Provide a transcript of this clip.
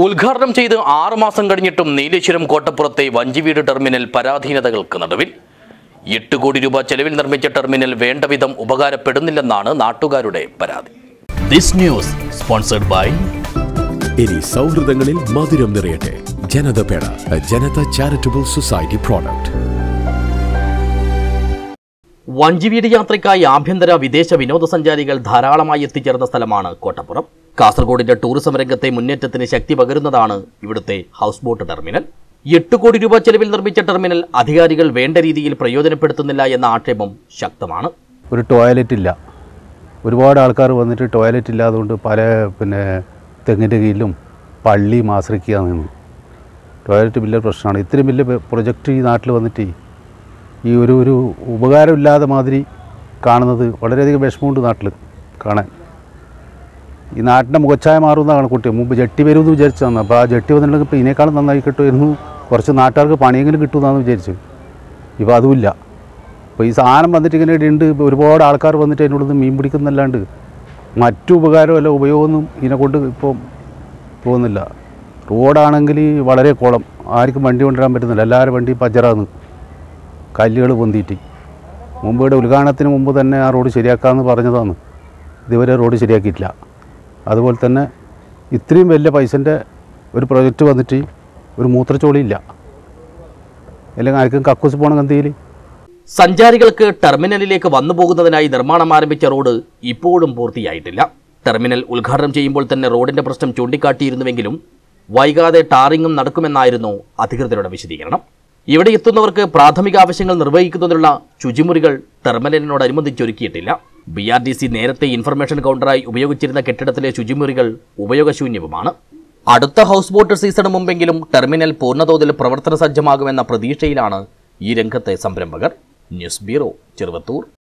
ഉദ്ഘാടനം ചെയ്ത് ആറുമാസം കഴിഞ്ഞിട്ടും നീലേശ്വരം കോട്ടപ്പുറത്തെ വഞ്ചിവീട് ടെർമിനൽ പരാധീനതകൾക്ക് നടുവിൽ എട്ട് കോടി രൂപ ചെലവിൽ നിർമ്മിച്ച ടെർമിനൽ വേണ്ടവിധം ഉപകാരപ്പെടുന്നില്ലെന്നാണ് നാട്ടുകാരുടെ പരാതി ദിസ് ന്യൂസ് സ്പോൺസർഡ് ബൈ ഇനി സൗഹൃദങ്ങളിൽ മധുരം നിറയട്ടെ ജനത പേട ജനത ചാരിറ്റബിൾ സൊസൈറ്റി പ്രോഡക്റ്റ് വഞ്ചിവീട് യാത്രയ്ക്കായി ആഭ്യന്തര വിദേശ വിനോദസഞ്ചാരികൾ ധാരാളമായി എത്തിച്ചേർന്ന സ്ഥലമാണ് കോട്ടപ്പുറം കാസർഗോഡിന്റെ ടൂറിസം രംഗത്തെ മുന്നേറ്റത്തിന് ശക്തി പകരുന്നതാണ് ഇവിടുത്തെ ഹൗസ് ബോട്ട് ടെർമിനൽ എട്ട് കോടി രൂപ ചെലവിൽ നിർമ്മിച്ച ടെർമിനൽ അധികാരികൾ വേണ്ട രീതിയിൽ പ്രയോജനപ്പെടുത്തുന്നില്ല എന്ന ആക്ഷേപം ശക്തമാണ് ഒരു ടോയ്ലറ്റ് ഇല്ല ഒരുപാട് ആൾക്കാർ വന്നിട്ട് ടോയ്ലറ്റ് ഇല്ലാതുകൊണ്ട് പല പിന്നെ തെങ്ങിൻ്റെ കീഴിലും പള്ളിയും ആശ്രയിക്കുക നിന്ന് ടോയ്ലറ്റ് വലിയ പ്രശ്നമാണ് ഇത്രയും വലിയ പ്ര- പ്രൊജക്റ്റ് ഈ നാട്ടിൽ വന്നിട്ട് ഈ ഒരു ഒരു ഉപകാരമില്ലാതെ മാതിരി കാണുന്നത് വളരെയധികം വിഷമമുണ്ട് നാട്ടിൽ കാണാൻ ഈ നാട്ടിൻ്റെ മുഖച്ഛായ മാറുന്ന കണക്കുട്ടി മുമ്പ് ജട്ടി വരുമെന്ന് വിചാരിച്ചു തന്നെ അപ്പോൾ ആ ജട്ടി വന്നിട്ടുണ്ടെങ്കിൽ ഇപ്പോൾ ഇതിനേക്കാളും നന്നായി കിട്ടുമായിരുന്നു കുറച്ച് നാട്ടുകാർക്ക് പണിയെങ്കിലും കിട്ടുമെന്നാണ് വിചാരിച്ചു ഇപ്പോൾ അതുമില്ല അപ്പോൾ ഈ സാധനം വന്നിട്ട് ഇങ്ങനെ ഉണ്ട് ഇപ്പോൾ ഒരുപാട് ആൾക്കാർ വന്നിട്ട് അതിനോട് നിന്ന് മീൻ പിടിക്കുന്നല്ലാണ്ട് മറ്റു ഉപകാരമല്ല ഉപയോഗമൊന്നും ഇതിനെ കൊണ്ട് ഇപ്പോൾ പോകുന്നില്ല റോഡാണെങ്കിൽ വളരെ കുളം ആർക്കും വണ്ടി കൊണ്ടുവരാൻ പറ്റുന്നില്ല എല്ലാവരും വണ്ടി പഞ്ചറാന്ന് കല്ലുകൾ പൊന്തിയിട്ട് മുമ്പ് ഇവിടെ ഉദ്ഘാടനത്തിന് മുമ്പ് തന്നെ ആ റോഡ് ശരിയാക്കാമെന്ന് പറഞ്ഞതാണ് ഇതുവരെ റോഡ് ശരിയാക്കിയിട്ടില്ല അതുപോലെ തന്നെ ഇത്രയും വലിയ പൈസൻ്റെ ഒരു പ്രൊജക്റ്റ് വന്നിട്ട് ഒരു മൂത്രച്ചോളിയില്ല അല്ലെങ്കിൽ ആർക്കും കക്കൂസ് പോകണം കന്തിയിൽ സഞ്ചാരികൾക്ക് ടെർമിനലിലേക്ക് വന്നു പോകുന്നതിനായി നിർമ്മാണം ആരംഭിച്ച റോഡ് ഇപ്പോഴും പൂർത്തിയായിട്ടില്ല ടെർമിനൽ ഉദ്ഘാടനം ചെയ്യുമ്പോൾ തന്നെ റോഡിന്റെ പ്രശ്നം ചൂണ്ടിക്കാട്ടിയിരുന്നുവെങ്കിലും വൈകാതെ ടാറിങ്ങും നടക്കുമെന്നായിരുന്നു അധികൃതരുടെ വിശദീകരണം ഇവിടെ എത്തുന്നവർക്ക് പ്രാഥമിക ആവശ്യങ്ങൾ നിർവഹിക്കുന്നതിനുള്ള ശുചിമുറികൾ ടെർമിനലിനോടനുബന്ധിച്ചൊരുക്കിയിട്ടില്ല ബി ആർ ഡി സി നേരത്തെ ഇൻഫർമേഷൻ കൗണ്ടറായി ഉപയോഗിച്ചിരുന്ന കെട്ടിടത്തിലെ ശുചിമുറികൾ ഉപയോഗശൂന്യവുമാണ് അടുത്ത ഹൗസ് ബോട്ട് സീസണ് മുമ്പെങ്കിലും ടെർമിനൽ പൂർണ്ണതോതിൽ പ്രവർത്തന സജ്ജമാകുമെന്ന പ്രതീക്ഷയിലാണ് ഈ രംഗത്തെ സംരംഭകർ ന്യൂസ് ബ്യൂറോ ചെറുവത്തൂർ